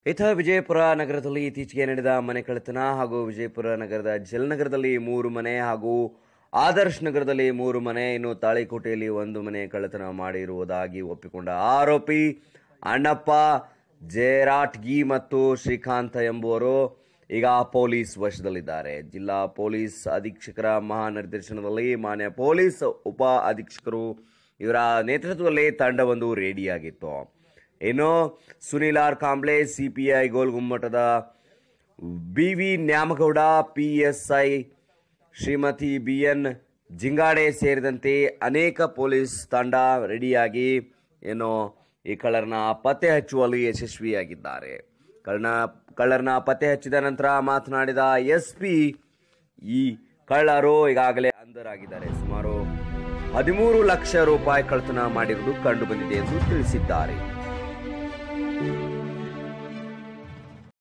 ಇಥ ವಿಜಯಪುರ ನಗರದಲ್ಲಿ ಇತ್ತೀಚೆಗೆ ನಡೆದ ಮನೆ ಕಳ್ಳತನ ಹಾಗೂ ವಿಜಯಪುರ ನಗರದ ಜಲನಗರದಲ್ಲಿ ಮೂರು ಮನೆ ಹಾಗೂ ಆದರ್ಶ್ ನಗರದಲ್ಲಿ ಮೂರು ಮನೆ ಇನ್ನು ತಾಳಿಕೋಟೆಯಲ್ಲಿ ಒಂದು ಮನೆ ಕಳ್ಳತನ ಮಾಡಿರುವುದಾಗಿ ಒಪ್ಪಿಕೊಂಡ ಆರೋಪಿ ಅಣ್ಣಪ್ಪ ಜೇರಾಟ್ಗಿ ಮತ್ತು ಶ್ರೀಕಾಂತ ಎಂಬುವರು ಈಗ ಪೊಲೀಸ್ ವಶದಲ್ಲಿದ್ದಾರೆ ಜಿಲ್ಲಾ ಪೊಲೀಸ್ ಅಧೀಕ್ಷಕರ ಮಹಾನಿರ್ದೇಶನದಲ್ಲಿ ಮಾನ್ಯ ಪೊಲೀಸ್ ಉಪ ಅಧೀಕ್ಷಕರು ಇವರ ನೇತೃತ್ವದಲ್ಲಿ ತಂಡವೊಂದು ರೆಡಿಯಾಗಿತ್ತು ಇನ್ನು ಸುನೀಲ್ ಆರ್ ಕಾಂಬ್ಳೆ ಸಿಪಿಐ ಗೋಲ್ಗುಮ್ಮಟದ B V Nyamagouda PSI Shrimati B N Jingade ಸೇರಿದಂತೆ ಅನೇಕ ಪೊಲೀಸ್ ತಂಡ ರೆಡಿಯಾಗಿ ಏನು ಈ ಕಳ್ಳರನ್ನ ಪತ್ತೆ ಹಚ್ಚುವಲ್ಲಿ ಯಶಸ್ವಿಯಾಗಿದ್ದಾರೆ ಕಳ್ಳನ ಕಳ್ಳರನ್ನ ಪತ್ತೆ ಹಚ್ಚಿದ ನಂತರ ಮಾತನಾಡಿದ ಎಸ್ ಪಿ ಈ ಕಳ್ಳರು ಈಗಾಗಲೇ ಅಂಧರಾಗಿದ್ದಾರೆ ಸುಮಾರು ಹದಿಮೂರು ಲಕ್ಷ ರೂಪಾಯಿ ಕಳ್ಳತನ ಮಾಡಿರುವುದು ಕಂಡು ಬಂದಿದೆ ಎಂದು ತಿಳಿಸಿದ್ದಾರೆ